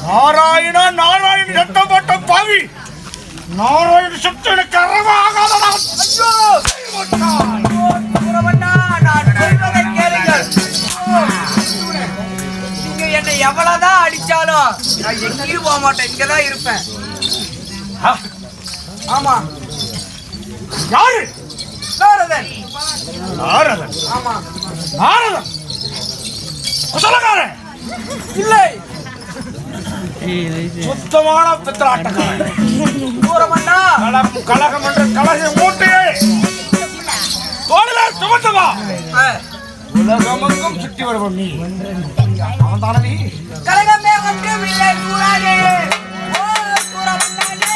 நாராயண நாராயண சத்தம் போட்ட பாவி நாராயண சத்தம் எனக்கு அறவாகாதடா ஐயோ சூரமண்ணா, நான் சொல்வதை கேளுங்கள். நீங்க என்னை எவ்வளவுதான் அடிச்சாலும் நான் எங்கேயும் போக மாட்டேன் இங்கதான் இருப்பேன் ஆ, ஆமா யாரு நாரதன் நாரதன் ஆமா நாரதன் குசலக்காரன் இல்லை சுத்தமான பித்தலாட்டக்காரன் சூரமண்ணா கலகம் கலகம் என்ற கலக மூட்டையை தோளிலே சுமத்துவா ஆ, உலகமெங்கும் சுற்றி வருவோம் நீ அவன் தானே நீ கலகமே ஒன்றும் இல்லை சூரானே ஓ சூரமண்ணானே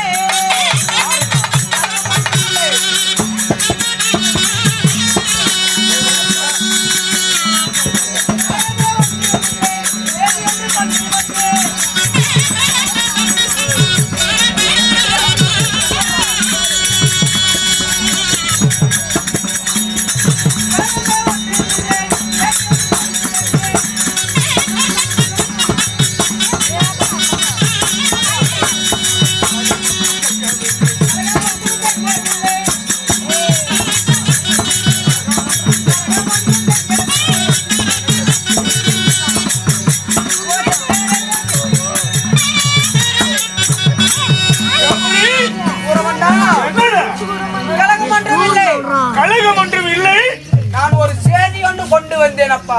சூரமண்ணா என்னடா? கலகம் ஒன்றும் இல்லை கழகம் ஒன்றும் இல்லை நான் ஒரு செய்தி ஒன்று கொண்டு வந்தேன் அப்பா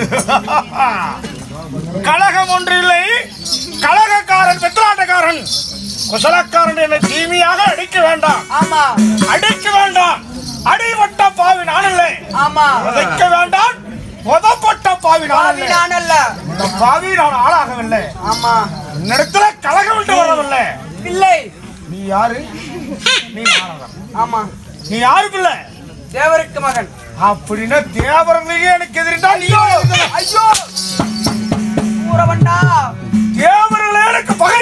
கழகம் ஒன்று இல்லை கழகக்காரன் பித்தலாட்டக்காரன் குசலக்காரன் என்னை தீமையாக அடிக்க வேண்டாம் ஆமா அடிக்க வேண்டாம் அடிபட்ட பாவி நான் இல்லை ஆமா உதைக்க வேண்டாம் உதப்பட்ட பாவி நான் பாவி இல்லை நான் அல்ல இந்த பாவி நான் ஆளாகவில்லை ஆமா என்னிடத்துல கழகம் விட்டு வரவில்லை இல்லை நீ யாரு நீ நாரதன் ஆமா நீ யாரு பிள்ளை தேவருக்கு மகன் அப்படின்னா தேவர்களையே எனக்கு எதிரிட்டா நீ ஐயோ சூரவண்ணா தேவர்களே எனக்கு பகை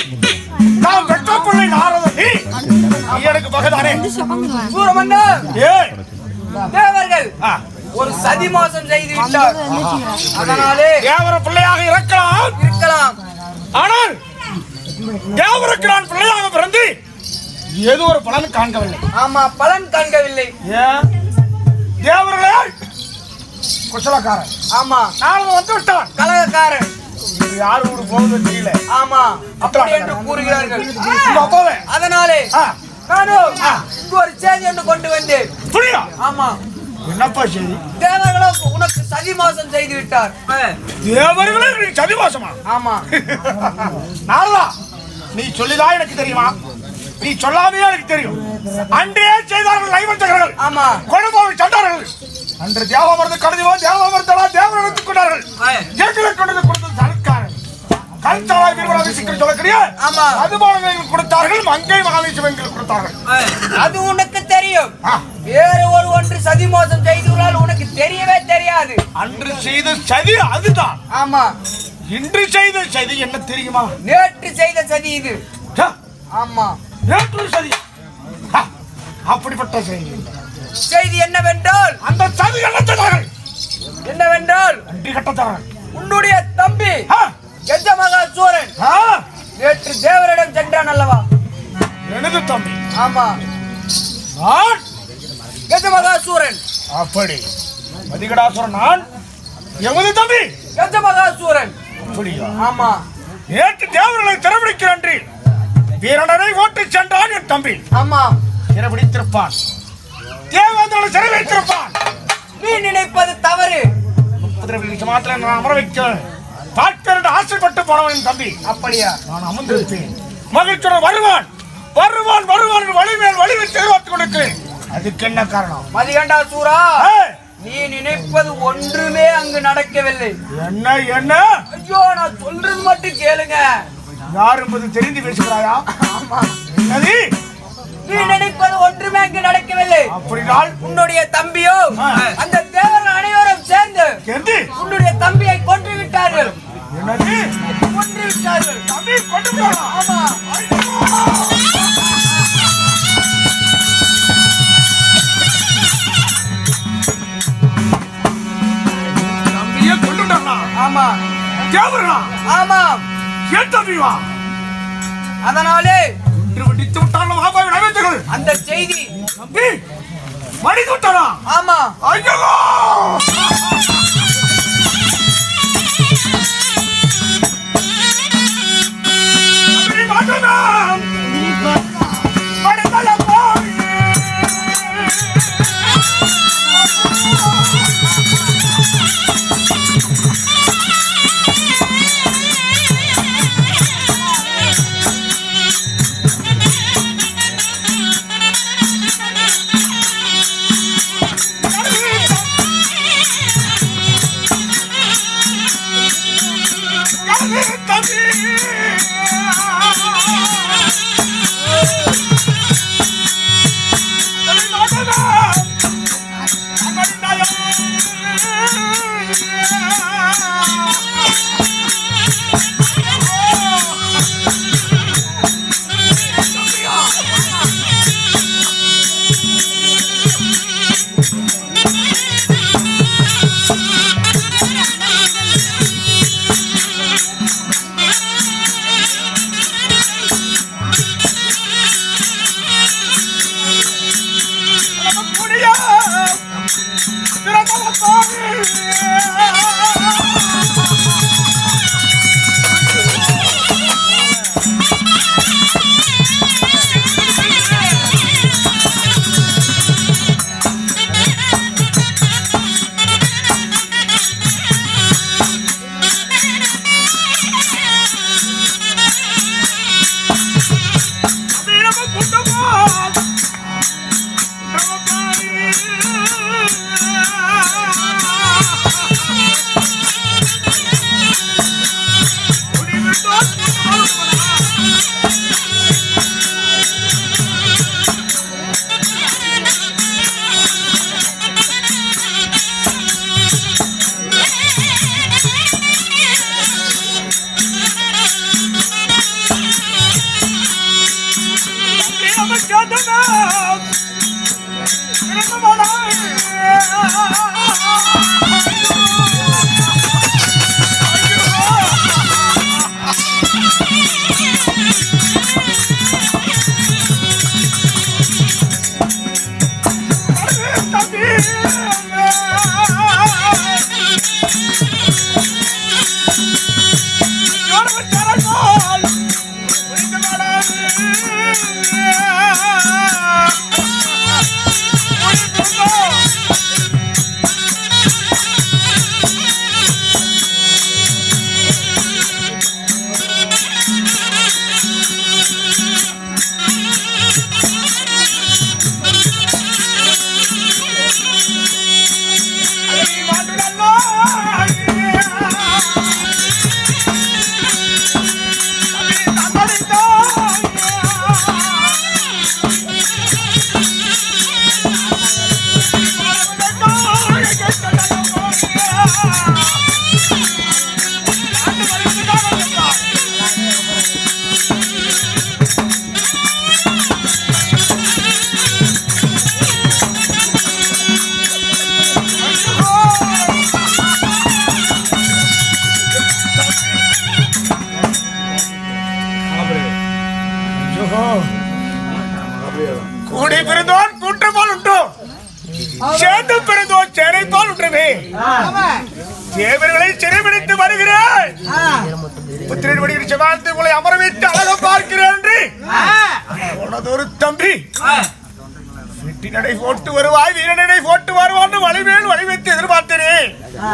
நான் பெற்ற பிள்ளை நாரதன் நீ நீ எனக்கு பகைதானே சூரமண்ணா ஏய் தேவர்கள் ஆ, ஒரு சதி மோசம் செய்து விட்டார் அதனாலே தேவர பிள்ளையாக இருக்கலாம் இருக்கலாம் ஆனால் தேவருக்கு நான் பிள்ளையாக பிறந்து ஏதோ ஒரு பலன் காண்கவில்லை ஆமா பலன் காண்கவில்லை ஏன் தேவர்களே குசலக்காரன் ஆமா நாரதன் வந்து விட்டான் கலகக்காரன் இது யார் ஊரு போகுது தெரியல ஆமா அப்படி என்று கூறுகிறார்கள் உங்க அப்பாவே அதனாலே ஆ, நானும் இங்கு ஒரு செய்தி ஒன்று கொண்டு வந்தேன் புரியா ஆமா என்னப்பா செய்தி தேவர்களும் உனக்கு சதி மோசம் செய்து விட்டார் தேவர்களே நீ சதிவாசமா ஆமா நாரதா நீ சொல்லிதான் எனக்கு தெரியுமா நீ சொல்லாமையே எனக்கு தெரியும் அன்றே செய்தார்கள் நைவந்தகர்கள் ஆமா கொடும்போவை சண்டார்கள் அன்று தேவமரத்து கடந்துவோ தேவமரத்தலா தேவர் எடுத்துக் கொண்டார்கள் எங்களை கொண்டது கொடுத்தது சரக்காரன் கல்தலாய் திருமணம் சிக்கல் சொல்லக்கூடிய ஆமா. மதுபானங்கள் கொடுத்தார்கள் மங்கை மகாவிஷ்வங்கள் கொடுத்தார்கள் அது உனக்கு தெரியும் ஆ, வேறு ஒரு ஒன்று சதி மோசம் செய்துள்ளால் உனக்கு தெரியவே தெரியாது அன்று செய்த சதி அதுதான் ஆமா இன்று செய்த சதி என்ன தெரியுமா நேற்று செய்த சதி இது ஹ, ஆமா நேற்று சதி ஹ, அப்படிப்பட்ட செய்தி செய்தி என்னவென்றால் அந்த சதி என்ன செய்தார்கள் என்னவென்றால் நன்றி கட்டத்தார்கள் உன்னுடைய தம்பி ஆ, கஜமகா சூரன் ஆ, நேற்று தேவரிடம் சென்றான் அல்லவா எனது தம்பி ஆமா நான் கஜமகா சூரன் அப்படி மதிகடாசுரன் நான் எமது தம்பி கஜமகா சூரன் அப்படியா ஆமா நேற்று தேவர்களை திறப்பிடிக்க நன்றி வீரனரை ஓட்டு சென்றான் என் தம்பி ஆமா சிறப்பிடித்திருப்பான் தேவேந்திரனை சிறை வைத்திருப்பான் நீ நினைப்பது தவறு குதிரை மாத்திரம் நான் அமர வைக்க பார்க்க என்று ஆசைப்பட்டு போனவன் என் தம்பி அப்படியா நான் அமர்ந்திருப்பேன் மகிழ்ச்சியுடன் வருவான் வருவான் வருவான் என்று வழி மேல் வழி வைத்து எதிர்பார்த்துக் கொண்டிருக்கிறேன் அதுக்கு என்ன காரணம் மதிகண்டா சூரா ஏய், நீ நினைப்பது ஒன்றுமே அங்கு நடக்கவில்லை என்ன என்ன ஐயோ நான் சொல்றது மட்டும் கேளுங்க யார் என்பது தெரிந்து பேசுகிறாயா ஆமா என்னது நீ நினைப்பது ஒன்றுமே அங்கு நடக்கவில்லை அப்படினால் உன்னுடைய தம்பியோ ஆ. அந்த தேவர்கள் அனைவரும் சேர்ந்து எது உன்னுடைய தம்பியை கொன்று விட்டார்கள் என்னது கொன்று விட்டார்கள் தம்பி கொண்டு போகலாம் ஆமா தம்பியே கொண்டு விட்டாங்களா ஆமா தேவர்களா ஆமா என் தம்பி வா அதனாலே இன்று வெடித்து விட்டாலும் மாபாவின் அமைச்சர்கள் அந்த செய்தி தம்பி மடித்து விட்டானா ஆமா ஐயோ தம்பி, மாட்டேனா? மடித்தல போய். கூடி பிறந்தோன் கூட்டம் போல் உண்டும் சேர்ந்து பிறந்தோன் சேனை போல் உண்டுமே தேவர்களை சிறைபிடித்து வருகிறேன் புத்திரன் வடிவில் செவாழ்த்து உங்களை அமர வைத்து அழக பார்க்கிறேன் என்று உனது ஒரு தம்பி வெட்டி நடை போட்டு வருவாய் வீர நடை போட்டு வருவான்னு வலிமேல் வழி வைத்து எதிர்பார்த்தேன்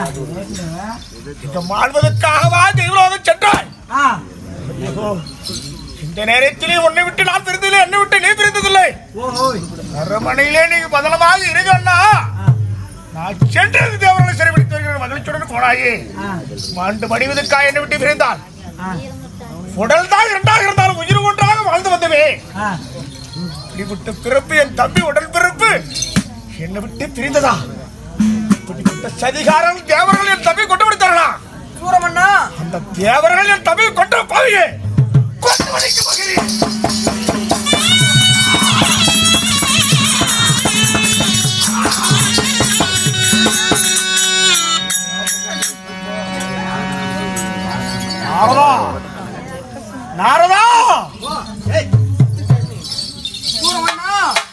இந்த மாழ்வதற்காகவா தெய்வலோகம் சென்றாய் ஐயோ, இந்த நேரத்திலே உன்னை விட்டு நான் பிரிந்ததில்லை என்னை விட்டு நீ பிரிந்ததில்லை அரமனையிலே நீங்க பதனமாக இருக்கண்ணா நான் சென்றது தேவர்களை சிறைபிடித்து வருகிற மகிழ்ச்சியுடன் போனாயே மாண்டு மடிவதற்காக என்னை விட்டு பிரிந்தாள் உடல் தான் இரண்டாக இருந்தாலும் உயிர் ஒன்றாக வாழ்ந்து வந்தவே இப்படிப்பட்ட பிறப்பு என் தம்பி உடல் பிறப்பு என்னை விட்டு பிரிந்ததா இப்படிப்பட்ட சதிகாரம் தேவர்கள் என் தம்பி கொண்டு விடுத்தார்களா சூரமண்ணா அந்த தேவர்கள் என் தம்பி கொண்டு பாவியே கொண்டு வதைக்கு மகிழ் அவ்வளவுதான். நாரதா சூரமண்ணா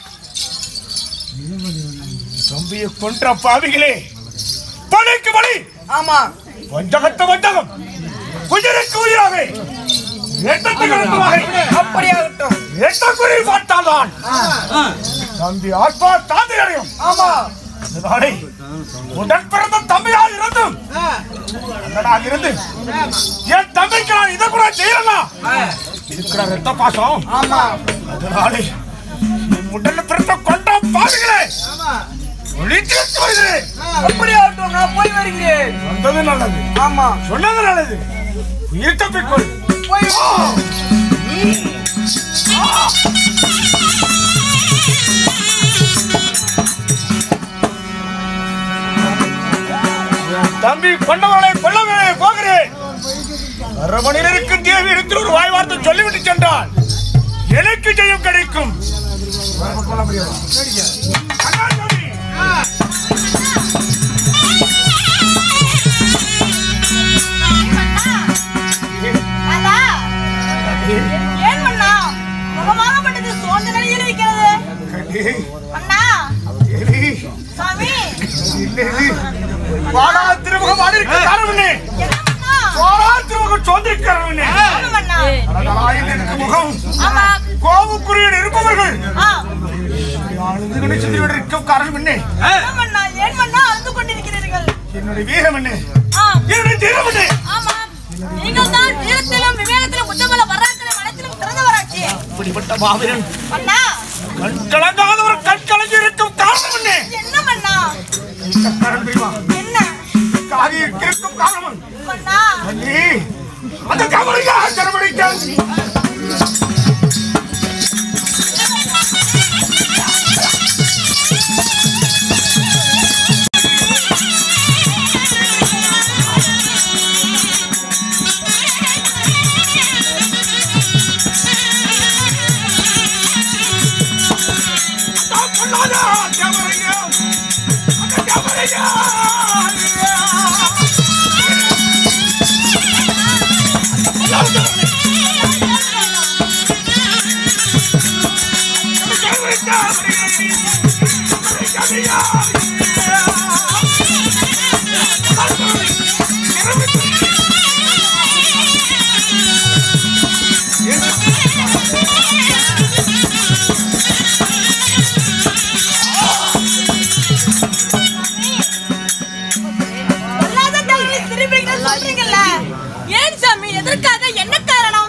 தம்பியை கொன்ற பாவிகளே பழிக்கு பலி ஆமா வஞ்சகத்த வஞ்சகம் உயிருக்கு உயிராக எட்டத்துக்கு ரெண்டுமாக அப்படியாகட்டும் எட்ட குறி பார்த்தால்தான் தம்பி ஆத்மா தாந்தி அடையும் ஆமா இதனாலே உடன் பிறந்த தம்பியாக இருந்தும் அண்ணனாக இருந்து என் தம்பிக்கு நான் இதை கூட செய்யலாம் இருக்கிற ரத்த பாசம் ஆமா அதனாலே என் உடல்ல பிறந்த கொண்ட பாவிகளே ஒழித்து வைத்து வருகிறேன் அப்படியாகட்டும் நான் போய் வருகிறேன் வந்தது நல்லது ஆமா சொன்னது நல்லது உயிர் தப்பிக்கொள் போய் ஆ! என் தம்பி கொண்டவனை கொல்லவே போகிறேன் அரை மணி நேரம் தேவி இடத்தில் ஒரு வாய் வார்த்தை சொல்லிவிட்டு சென்றால் எனக்கு ஜெயம் கிடைக்கும் அண்ணா ஜோதி! அண்ணா, ஏன் மண்ணா முகமாகப்பட்டது சோர்ந்த நிலையில் இருக்கிறது கண்ணே, அண்ணா தேவி, சாமி இல்லை, வாடா திருமுகம் ஆடிருக்க காரணமே என்ன மண்ணா வாடா திருமுகம் சோதரிக்காரனே ஆமா மண்ணா அழகாயில் எனக்கு முகம் ஆமா கோபுக்குறியில் இருப்பவர்கள் ஆ அழுதுகளை சென்று இருக்கும் காரணம் என்ன ஆமா மண்ணா ஏன் மண்ணா அழுது கொண்டிருக்கிறீர்கள் என்னுடைய வீரம் என்ன ஆ என்னுடைய தீரம் என்ன ஆமா நீங்கள் தான் வீரத்திலும் விவேகத்திலும் உச்சபல வராக்கிலும் அனைத்திலும் சிறந்தவராட்சி இப்படிப்பட்ட மாவீரன் மண்ணா கண் கலங்காதவர் கண் கலங்கி இருக்கும் காரணம் என்ன என்ன மண்ணா இந்த காரணம் தெரியுமா என்ன காகி இருக்கும் காரணம் மண்ணா அண்ணி அந்த கவலையாக ஜனமடிக்க பொல்லாத தலைவி திரும்பிங்க சொல்றீங்கல்ல ஏன் சாமி எதற்காக என்ன காரணம்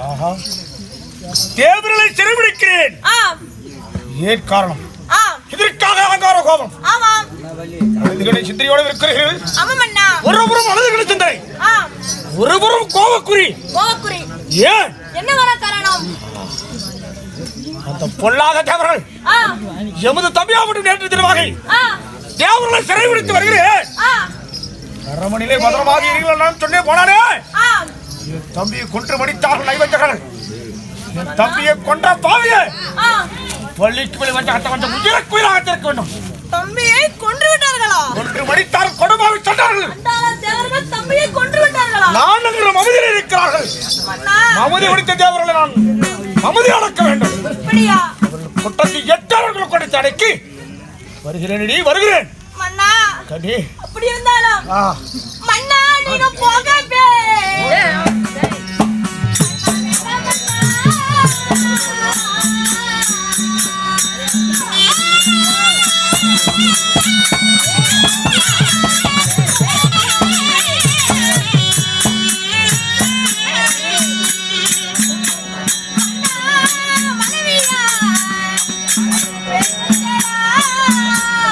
தேவர்களை சிறைபிடிக்கிறேன் ஆ ஏன் காரணம் ஆ இதற்காக அலங்கார கோபம் ஆமாம் அழுதுகளை சிந்தனையோடு இருக்கிறீர்கள் ஆமாம் அண்ணா ஒருபுறம் அழுதுகளை சிந்தனை ஆ ஒருபுறம் கோபக்குறி கோவக்குறி ஏன் என்ன வர காரணம் அந்த பொல்லாத தேவர்கள் ஆ எமது தம்பியாவிட்டு நேற்று தினமாக ஆ தேவர்களை சிறைபிடித்து வருகிறேன் ஆ அரமணிலே பத்திரமாக இருங்கள் நான் சொன்னே போனானே ஆ என் தம்பியை கொன்று மடித்தார்கள் நைவஞ்சகர்கள் என் தம்பியை கொன்ற பாவிய ஆ பள்ளிக்கு வெளி வந்த அத்த வந்த உயிருக்கு உயிராக திறக்க வேண்டும் தம்பியை கொன்று விட்டார்களா கொன்று மடித்தார் கொடுமாவை சொன்னார்கள் அண்டாள தேவர்கள் தம்பியை கொன்று விட்டார்களா நான் என்கிற மமதியில் இருக்கிறார்கள் அண்ணா மமதி முடித்த தேவர்களை நான் மமதி அடக்க வேண்டும் இப்படியா குற்றத்தை எட்டாளர்கள் கொடுத்து அடக்கி வருகிறேன் வருகிறேன் மன்னா கண்ணி அப்படி இருந்தாலும் ஆ மன்னா நீங்க போகாதே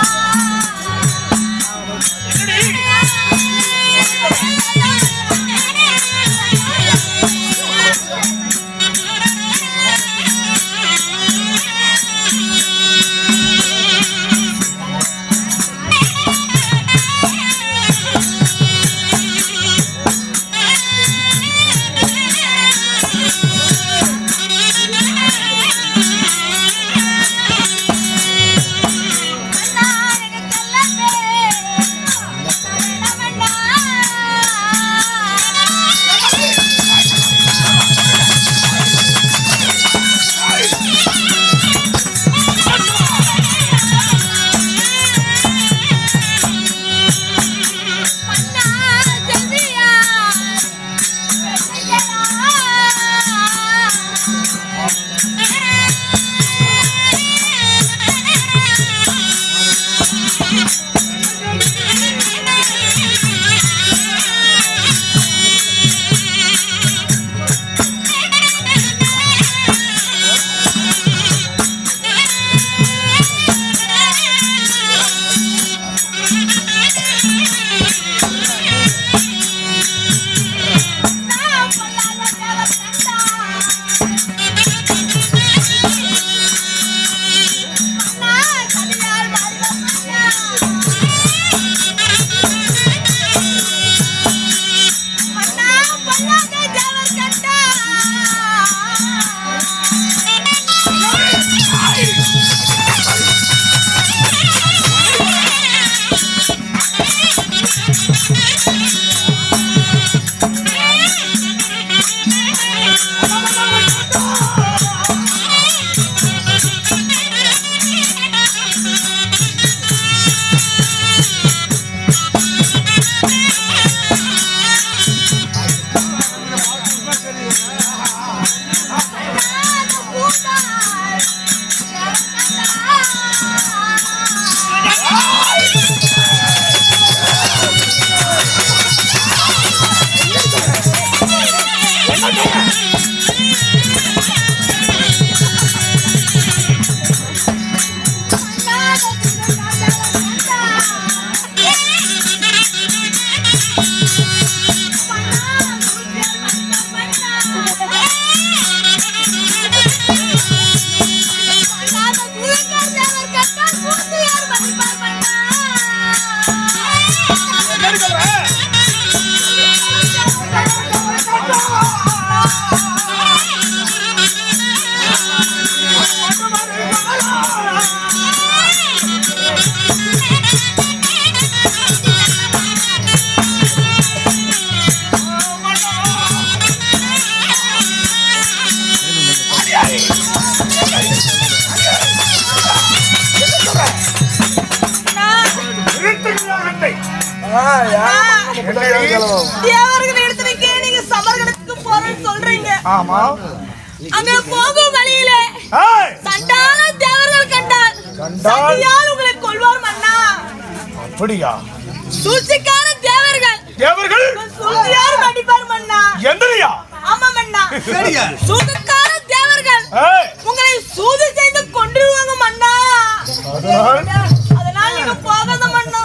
மனைவியா என்ன சொல்ற நிறுத்துகிறார்கள் தேவர்கள் இடத்துலக்கே நீங்க சமர்கணத்துக்கு போறேன்னு சொல்றீங்க ஆமா அங்க போகும் வழியில ஏய், சண்டான தேவர்கள் கண்டால் கண்டால்? சண்டியால் உங்களை கொள்வார் மன்னா அப்படியா சூழ்ச்சிக்கார தேவர்கள் தேவர்கள் சூழ்ச்சியார் அடிப்பார் மன்னா எந்திரியா ஆமா மன்னா சூதுக்கார தேவர்கள் ஏய், உங்களை சூது செய்து கொன்றுவாங்க மன்னா அதனால் அதனால நீங்க போகாத மன்னா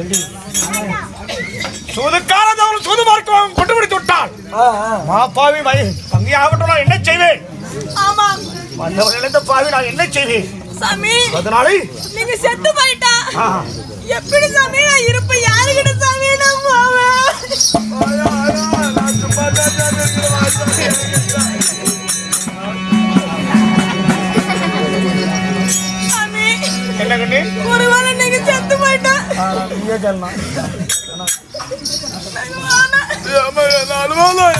சூதுக்கார தேவர்கள் சூது பார்க்க கொண்டு பிடித்து விட்டால் மாப்பாவி மை அங்கேயாகட்டும் நான் என்ன செய்வேன் ஆமா வந்தவர்கள் இழந்த பாவி நான் என்ன செய்வேன் சாமி அதனாலே நீங்க செத்து போயிட்டா ஆ, எப்படி சாமி நான் இருப்பேன் யாருக்கிட்ட சாமி நான் போவேன் சாமி என்ன கண்ணி ஒருவேளை நீங்க செத்து போயிட்டா இங்கே கேள்லாம் ஆனா,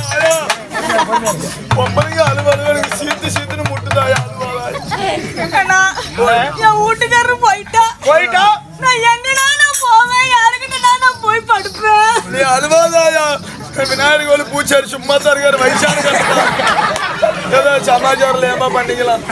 அண்ணா, என் வீட்டுக்காரரு போயிட்டா போயிட்டா நான் எங்கடா நான் போவேன் யாருக்கிட்ட நான் போய் படுப்பேன் நீ அழுவாதாயா விநாயகர் கோயில் பூச்சாரி சும்மா தான் இருக்காரு வயசான காலத்துல. ஏதோ சமாச்சாரம்ல ஏமா பண்ணிக்கலாம்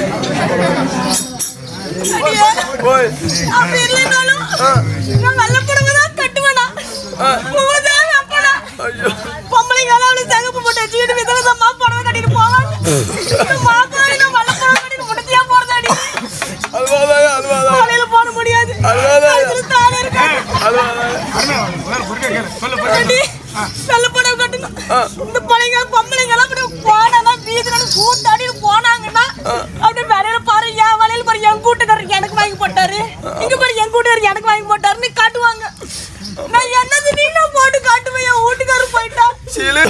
அடியே, போய் அப்படி இல்லைனாலும் நான் வெள்ளை புடவை தான் கட்டுவேனா பூதான் வைப்பேனா ஐயோ பொம்பளைங்க எல்லாம் அவளுக்கு சிகப்பு போட்டு வச்சுக்கிட்டு விதவிதமா புடவை கட்டிட்டு போவாங்க இந்த மாப்பிள்ளை நான் வெள்ளை புடவை கட்டிட்டு முடிச்சியா போறதாடி அழுவாதாயா அழுவாதா காலையில போட முடியாது அழுவாதா கழுத்துல தாலி இருக்காது அழுவாதாயா அடி, வெள்ளை புடவை கட்டணும் இந்த பிள்ளைங்க பொம்பளைங்க எல்லாம் அப்படி போனா வீதியில கூத்தாடிட்டு போனாங்கன்னா அப்படியே வேலையில பாரு என் வேலையில பாரு என் கூட்டுக்காரர் எனக்கு வாங்கி போட்டாரு இங்க பாரு என் கூட்டுக்காரர் எனக்கு வாங்கி போட்டாருன்னு காட்டுவாங்க நான் என்னது நீ நான் போட்டு காட்டுவேன் என் வீட்டுக்காரர் போயிட்டா சீலு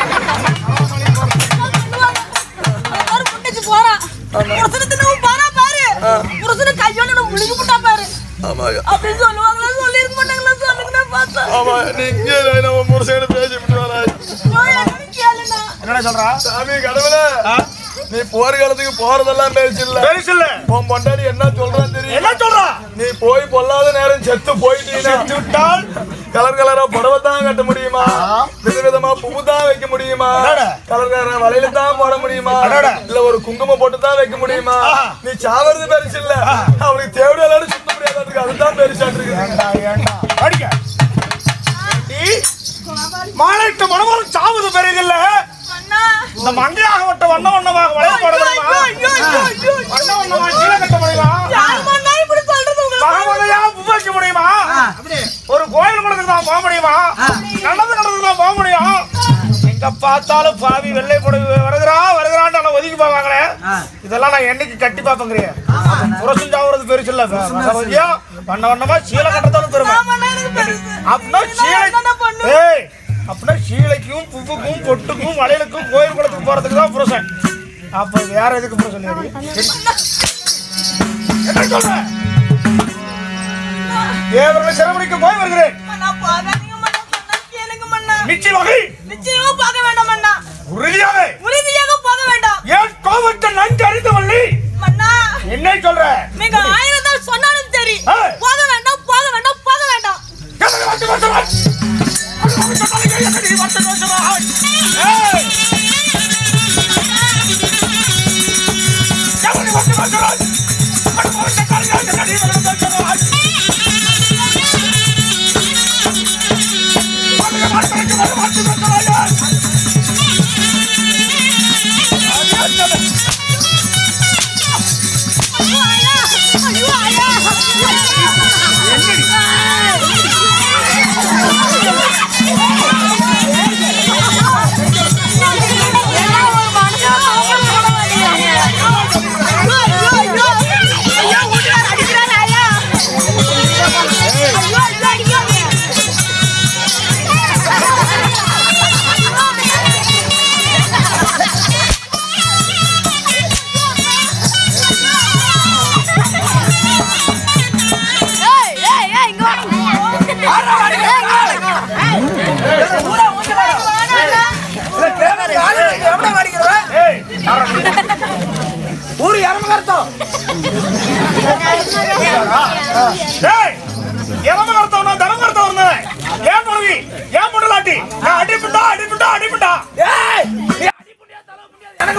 பாரு முட்டைச்சு போறான் புருஷனை தின்னவும் போறா பாரு புருஷனை கையோட நான் முழுகி போட்டா பாரு ஆமாயா அப்படின்னு சொல்லுவாங்களா சொல்லி இருக்க மாட்டாங்களா சொல்லுங்க நான் பார்த்தேன் ஆமா நீ இங்கே இரு, நம்ம முருசையில பேசிட்டு வராய் ஐயோ, என்னன்னு கேளுண்ணா என்னடா சொல்றா சாமி கடவுளே நீ போர் காலத்துக்கு போறதெல்லாம் பேச்சு இல்ல பெருசு இல்ல உன் பொண்டாடி என்ன சொல்றான்னு தெரியும் என்ன சொல்றா நீ போய் பொல்லாத நேரம் செத்து போயிட்டீங்கன்னா செத்து விட்டால் கலர் கலரா புடவை தான் கட்ட முடியுமா விதவிதமா பூ தான் வைக்க முடியுமா அடடா. கலர் கலரா வளையல தான் போட முடியுமா அடடா. இல்ல ஒரு குங்குமம் போட்டு தான் வைக்க முடியுமா ஆஹா. நீ சாவறது பெருசு இல்ல அவனுக்கு தேவையான எல்லாரும் சுத்த முடியாது அதுதான் பெருசாட்டு இருக்கு ஏண்டா ஏண்டா அடிக்க நீ மாலைக்கு மனமரம் சாவது பெரியதில்ல அண்ணா இந்த மங்கையாகப்பட்ட வண்ண வண்ணமாக வளைய போட முடியுமா ஐயோ, ஐயோ, ஐயோ, ஐயோ. வண்ண வண்ணமா சீலை கட்ட முடியுமா யாரும்மா இப்படி சொல்றது உங்களுக்கு? மகமகையா பூ வைக்க முடியுமா ஒரு கோயில் குளத்துக்கு தான் போக முடியுமா நடந்து நடந்து தான் போக முடியும் எங்க பார்த்தாலும் பாவி வெள்ளை புடவை வருகிறா வருகிறான்னு எல்லாம் ஒதுக்கி போவாங்களே இதெல்லாம் நான் என்னைக்கு கட்டி பார்ப்பேங்கிறேன் புரசம் சாவுறது பெருசு இல்ல மகமகையா வண்ண வண்ணமா சீலை கட்டுறதாலும் பெருமை ஆமாண்ணா, எனக்கு பெருசு. அப்படின்னா நான் சீலை என்னண்ணா பண்ணுவேன்? ஏய் அப்படின்னா சீலைக்கும் பூவுக்கும் பொட்டுக்கும் வளையலுக்கும் கோயில் குளத்துக்கு போறதுக்கு தான் புருஷன் அப்ப வேற எதுக்கு புருஷன் நீ? என்ன சொல்ற தேவர்களை சிறமணிக்கு போய் வருகிறேன் அண்ணா, போகாதீங்க மண்ணா, சொன்னா கேளுங்க மண்ணா. நிச்சய வகை நிச்சயமா போக வேண்டாம் அண்ணா. உறுதியாக உறுதியாக போக வேண்டாம் ஏன் கோபத்தை நன்கு அறிந்தவள்ளி மண்ணா, என்ன சொல்ற நீங்க ஆயிரம் தான் சொன்னாலும் சரி ஏய். போக வேண்டாம் போக வேண்டாம் போக வேண்டாம் எனக்கு வந்து பேசுறாய். அது வந்து சொன்னாலே என்னடி வந்து பேசுறா?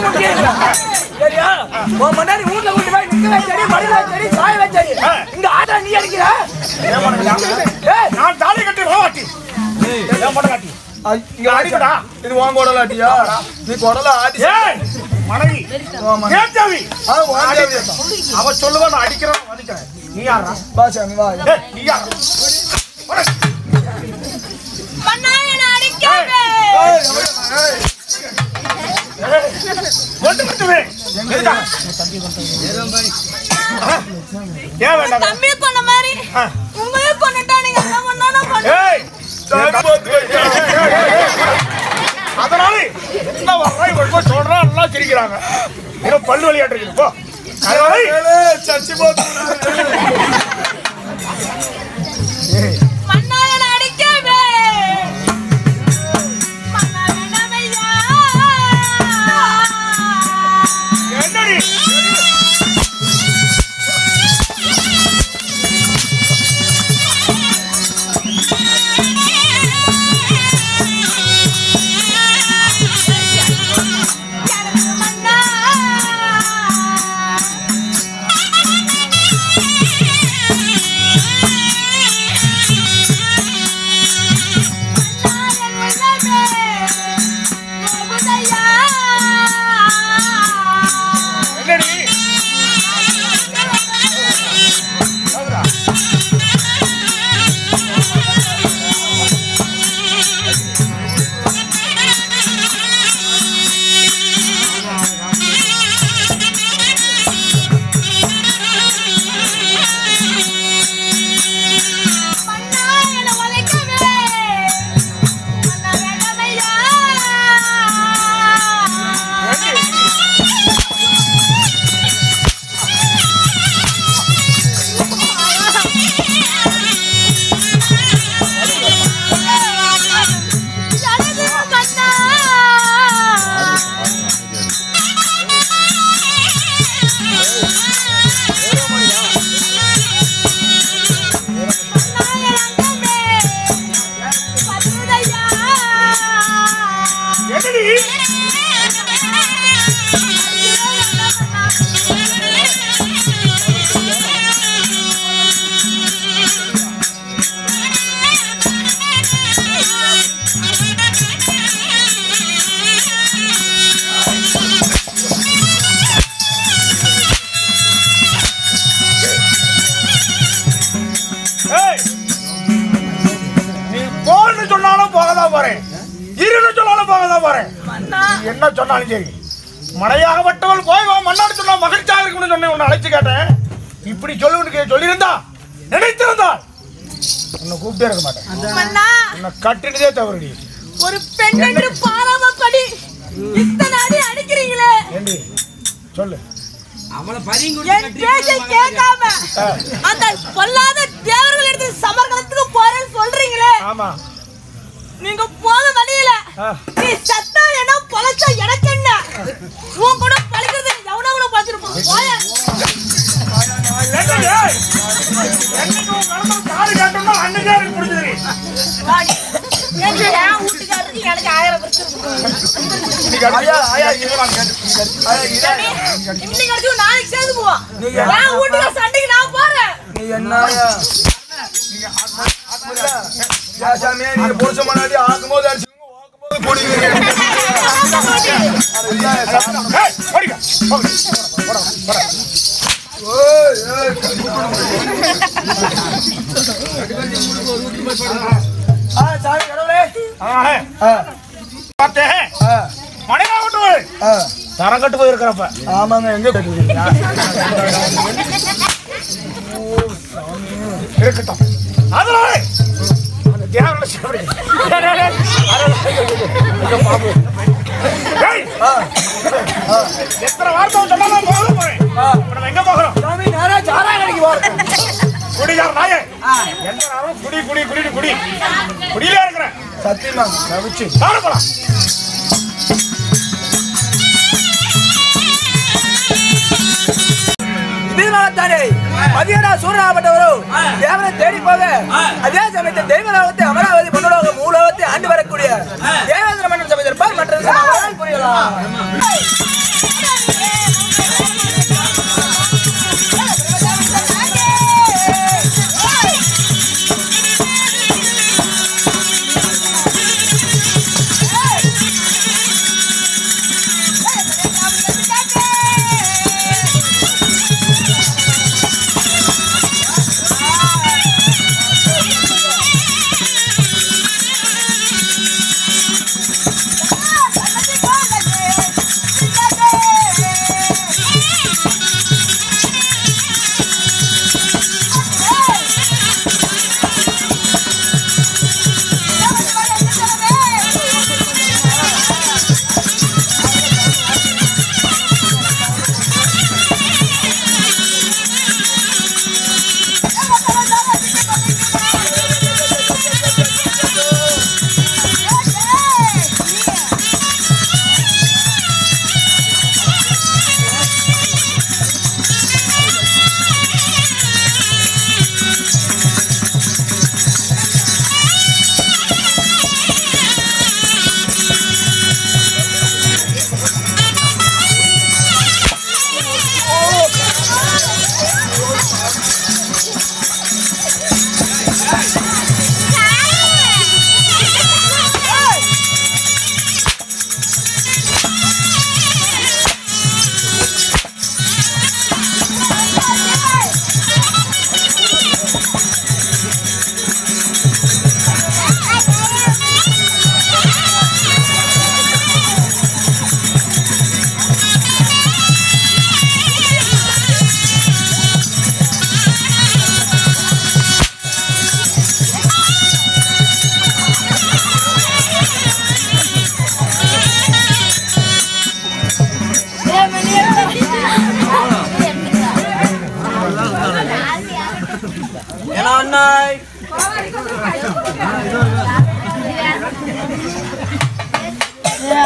முக்கியம் இல்ல. சரியா உன் முன்னாடி வீட்டுல கொண்டு போய் நிக்க வச்சடி மடியில வச்சடி சாய வச்சடி இந்த ஆட்டோ நீ அடிக்கிற ஏய், நான் தாலி கட்டி வாட்டி ஏன் மட்டும் காட்டி இங்க அடிக்கடா இது உன் குடலாட்டியா நீ குடல ஆட்டி ஏய் மனைவி கேட்டாவி ஆ, உன் தேவையா? அவ சொல்லுவா நான் அடிக்கிறேன் மதிக்கிறேன் நீ யாரா வா சாமி வா ஏய் நீ யாரா போடா. மன்னா என்ன அடிக்காத ஏய், ஏய், ஏய். கொண்டு விட்டுவே எதுக்கா ஏன் வேண்டாம் தம்பி கொண்ட மாதிரி ஆ. உங்களையும் கொண்டுட்டா நீங்க என்ன பண்ணா பண்ண ஏய் சாமி பார்த்து வைக்கிறேன். அதனால என்ன வர்றா இவங்க சொல்றா நல்லா சிரிக்கிறாங்க ஏதோ பல்லு வழியாட்டு இருக்குது போ அதனால ஏய், சச்சி பார்த்து மன்னா என்ன அடிக்காத மன்னா வேணாமையா என்னடி மன்னா என்னடி என்னடி ஏய் நீ போன்னு சொன்னாலும் போகதான் போறேன் இருன்னு சொன்னாலும் போகதான் போறேன் நீ என்ன சொன்னாலும் சரி மழையாகப்பட்டவள் போய் வா மன்னாடி சொன்னா மகிழ்ச்சியா இருக்கும்னு சொன்னேன் உன்னை அழைச்சு கேட்டேன் இப்படி சொல்லுன்னு சொல்லியிருந்தா நினைத்திருந்தால் உன்னை கூப்பிட்டே இருக்க மாட்டேன் மன்னா உன்னை கட்டினதே தவறுடி ஒரு பெண் என்று பாராம படி இத்தனை அடி அடிக்கிறீங்களே ஏண்டி சொல்லு என் பேச்சை கேட்காம அந்த பொல்லாத தேவர்கள் எடுத்து சமர்கலத்துக்கு போறேன்னு சொல்றீங்களே ஆமா நீங்க போத வழியில ஆ. நீ சத்தா என்ன பொழைச்சா எனக்கு என்ன உன் கூட பழிக்கிறது எவனவன பழிச்சிருப்பான் போய என்னடி, ஏய்? என்னைக்கு உன் கணவன் காது கேட்டோம்னா அன்னைக்கே எனக்கு பிடிச்சது எனக்கு என் வீட்டுக்காரருக்கு எனக்கு ஆயிரம் பிரச்சனை ஐயா ஐயா இங்க நான் கேட்டு ஐயா இங்க இன்னைக்கு அடிச்சு நாளைக்கு சேர்ந்து போவான் என் வீட்டுக்கார சண்டைக்கு நான் போறேன் நீ என்னயா யா சாமி நீங்க புடிச்ச முன்னாடி ஆக்கும்போது அடிச்சுங்க ஓக்கும்போது குடிங்க ஏய், ஓடிக்க. போங்க. போடா, போடா. ஓய் ஏய் ஆ சாமி கடவுளே ஆஹே. ஆ பார்த்தேன் ஆ மணியாகட்டும் ஆ தரம் கட்டு போயிருக்கிறப்ப ஆமாங்க எங்க கேட்டுருக்கீங்க இருக்கட்டும் அதனால அந்த தியாகங்களை சாப்பிடுங்க. டேய், டேய், டேய். அதெல்லாம் இங்க பாபு. டேய், ஆ ஆ எத்தனை வார்த்தை சொன்னாலும் போகணும் போறேன் இப்ப நம்ம எங்க போகிறோம் சாமி நேரா சாராய கடைக்கு போறேன் குடிகார நாயே எந்த நேரம் குடி குடி குடி குடி குடியிலே இருக்கிறேன் சத்தியமா கவிச்சு சாப்பிட போலாம் இதனால்தானே மதியடா சூரனாகப்பட்டவரோ தேவனை தேடி போக அதே சமயத்தில் தெய்வலோகத்தை அமராவதி பொன்னுலோகம் மூலோகத்தை ஆண்டு வரக்கூடிய தேவேந்திர மன்னன் சமயத்திற்பால் மற்ற புரியலாம்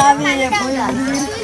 சாமியை போய்